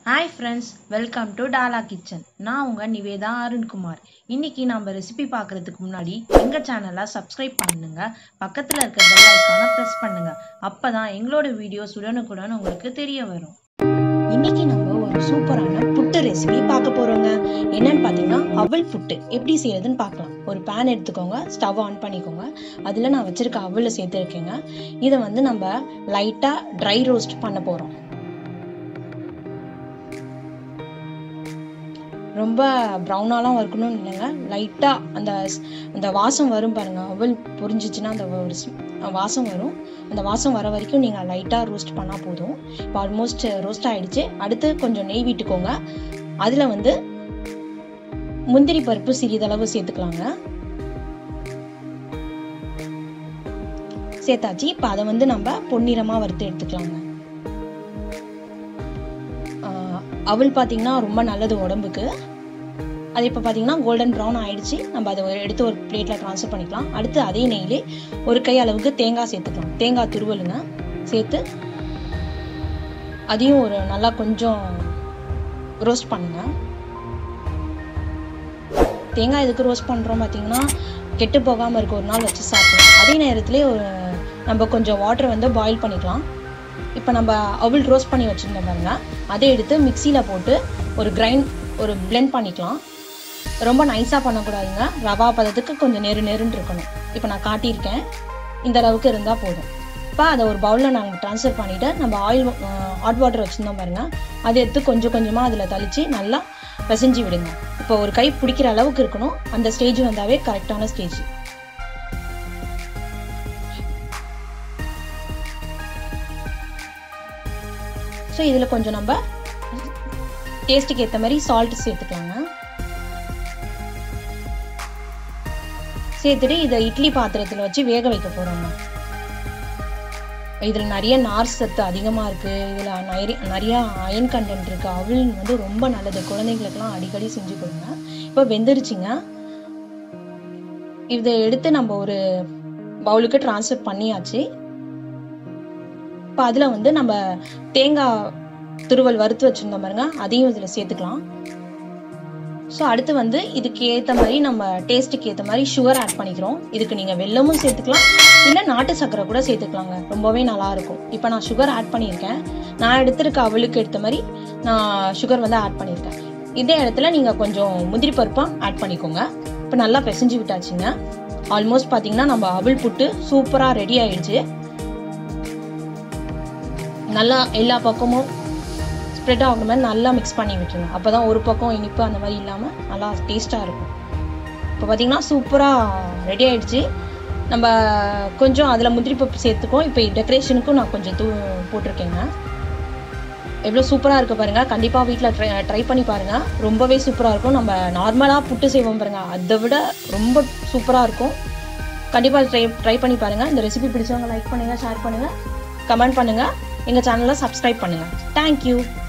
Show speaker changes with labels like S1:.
S1: hi friends welcome to Dala kitchen நான் உங்கள் நிவேதா அருண்குமார் இன்னைக்கு நம்ம ரெசிபி பார்க்குறதுக்கு முன்னாடி எங்கள் சேனலை சப்ஸ்கிரைப் பண்ணுங்க பக்கத்தில் இருக்க பெல் ஐக்கானை ப்ரெஸ் பண்ணுங்க அப்போ தான் எங்களோட வீடியோஸ் உடனுக்குடன் உங்களுக்கு தெரிய வரும்
S2: இன்னைக்கு நம்ம ஒரு சூப்பரான புட்டு ரெசிபி பார்க்க போறோங்க என்னன்னு பார்த்தீங்கன்னா அவல் புட்டு எப்படி செய்யறதுன்னு பார்க்கலாம் ஒரு பேன் எடுத்துக்கோங்க ஸ்டவ் ஆன் பண்ணிக்கோங்க அதில் நான் வச்சிருக்க அவலை சேர்த்துருக்கேங்க இதை வந்து நம்ம லைட்டாக ட்ரை ரோஸ்ட் பண்ண போகிறோம் ரொம்ப ப்ரௌனாலாம் வறுக்கணும்னு இல்லைங்க லைட்டாக அந்த ஸ்- அந்த வாசம் வரும் பாருங்க அவல் பொரிஞ்சிச்சுன்னா அந்த ஒரு ஸ்- வாசம் வரும் அந்த வாசம் வர வரைக்கும் நீங்கள் லைட்டாக ரோஸ்ட் பண்ணால் போதும் இப்போ ஆல்மோஸ்ட் ரோஸ்ட் ஆயிடுச்சு அடுத்து கொஞ்சம் நெய் விட்டுக்கோங்க அதில் வந்து முந்திரி பருப்பு சிறிதளவு சேர்த்துக்கலாங்க சேர்த்தாச்சு இப்போ அதை வந்து நம்ம பொன்னிறமாக வறுத்து எடுத்துக்கலாங்க ஆஹ் அவல் பார்த்தீங்கன்னா ரொம்ப நல்லது உடம்புக்கு அது இப்போ பார்த்தீங்கன்னா கோல்டன் ப்ரௌன் ஆயிடுச்சு நம்ம அதை ஒரு- எடுத்து ஒரு பிளேட்டில் ட்ரான்ஸ்ஃபர் பண்ணிக்கலாம் அடுத்து அதே நெய்யிலே ஒரு கை அளவுக்கு தேங்காய் சேர்த்துக்கலாம் தேங்காய் துருவலுங்க சேர்த்து அதையும் ஒரு நல்லா கொஞ்சம் ரோஸ்ட் பண்ணுங்க தேங்காய் எதுக்கு ரோஸ்ட் பண்ணுறோம் பார்த்தீங்கன்னா கெட்டு போகாமல் இருக்க ஒரு நாள் வச்சு சாப்பிடலாம் அதே நேரத்துலேயே ஒரு நம்ம கொஞ்சம் வாட்டர் வந்து பாயில் பண்ணிக்கலாம் இப்போ நம்ம அவல் ரோஸ்ட் பண்ணி வச்சுருந்தோம் பாருங்க அதை எடுத்து மிக்சியில் போட்டு ஒரு கிரைண்ட் ஒரு blend பண்ணிக்கலாம் ரொம்ப நைஸாக பண்ணக்கூடாதுங்க ரவா பதத்துக்கு கொஞ்சம் நெரு நெருன்னு இருக்கணும் இப்போ நான் காட்டியிருக்கேன் இந்த அளவுக்கு இருந்தால் போதும் இப்போ அதை ஒரு பவுலில் நாங்கள் ட்ரான்ஸ்ஃபர் பண்ணிவிட்டு நம்ம ஆயில் ஹாட் வாட்டர் வச்சுருந்தோம் பாருங்க அதை எடுத்து கொஞ்சம் கொஞ்சமாக அதில் தளிச்சு நல்லா பிசைஞ்சு விடுங்க இப்போ ஒரு கை பிடிக்கிற அளவுக்கு இருக்கணும் அந்த ஸ்டேஜ் வந்தாவே கரெக்டான ஸ்டேஜ் ஸோ இதில் கொஞ்சம் நம்ம டேஸ்ட்டுக்கு ஏற்ற மாதிரி சால்ட் சேர்த்துக்கலாங்க சேர்த்துட்டு இதை இட்லி பாத்திரத்தில் வச்சு வேக வைக்க போகிறோங்க இதில் நிறைய நார் சத்து அதிகமாக இருக்குது இதில் நிறைய நிறையா அயன் கண்டென்ட் இருக்குது அவள் வந்து ரொம்ப நல்லது குழந்தைங்களுக்கெல்லாம் அடிக்கடி செஞ்சு கொடுங்க இப்போ வெந்துருச்சுங்க இதை எடுத்து நம்ம ஒரு பவுலுக்கு ட்ரான்ஸ்ஃபர் பண்ணியாச்சு இப்போ அதில் வந்து நம்ம தேங்காய் துருவல் வறுத்து வச்சுருந்தோம் பாருங்க அதையும் இதில் சேர்த்துக்கலாம் ஸோ அடுத்து வந்து இதுக்கு ஏற்ற மாதிரி நம்ம டேஸ்ட்டுக்கு ஏற்ற மாதிரி சுகர் ஆட் பண்ணிக்கிறோம் இதுக்கு நீங்கள் வெல்லமும் சேர்த்துக்கலாம் இல்லை நாட்டு சர்க்கரை கூட சேர்த்துக்கலாங்க ரொம்பவே நல்லா இருக்கும் இப்போ நான் சுகர் ஆட் பண்ணியிருக்கேன் நான் எடுத்திருக்க அவளுக்கு ஏற்ற மாதிரி நான் சுகர் வந்து ஆட் பண்ணியிருக்கேன் இதே இடத்துல நீங்கள் கொஞ்சம் முந்திரி பருப்பாக ஆட் பண்ணிக்கோங்க இப்போ நல்லா பிசைஞ்சு விட்டாச்சுங்க ஆல்மோஸ்ட் பார்த்தீங்கன்னா நம்ம அவல் புட்டு சூப்பராக ரெடி ஆயிடுச்சு நல்லா எல்லா பக்கமும் ஸ்ப்ரெட் ஆகுற மாதிரி நல்லா மிக்ஸ் பண்ணி விட்டுருங்க அப்போ தான் ஒரு பக்கம் இனிப்பு அந்த மாதிரி இல்லாமல் நல்லா டேஸ்ட்டாக இருக்கும் இப்போ பார்த்தீங்கன்னா சூப்பராக ரெடி ஆயிடுச்சு நம்ம கொஞ்சம் அதில் முந்திரி பருப்பு சேர்த்துக்கோம் இப்போ டெக்கரேஷனுக்கும் நான் கொஞ்சம் தூ போட்டிருக்கேங்க எவ்வளோ சூப்பராக இருக்கு பாருங்க கண்டிப்பாக வீட்டில் ட்ரை ட்ரை பண்ணி பாருங்க ரொம்பவே சூப்பராக இருக்கும் நம்ம நார்மலாக புட்டு செய்வோம் பாருங்க அதை விட ரொம்ப சூப்பராக இருக்கும் கண்டிப்பாக ட்ரை ட்ரை பண்ணி பாருங்க இந்த ரெசிபி பிடிச்சவங்க லைக் பண்ணுங்க ஷேர் பண்ணுங்க கமெண்ட் பண்ணுங்க எங்கள் சேனலை சப்ஸ்கிரைப் பண்ணுங்க தேங்க்யூ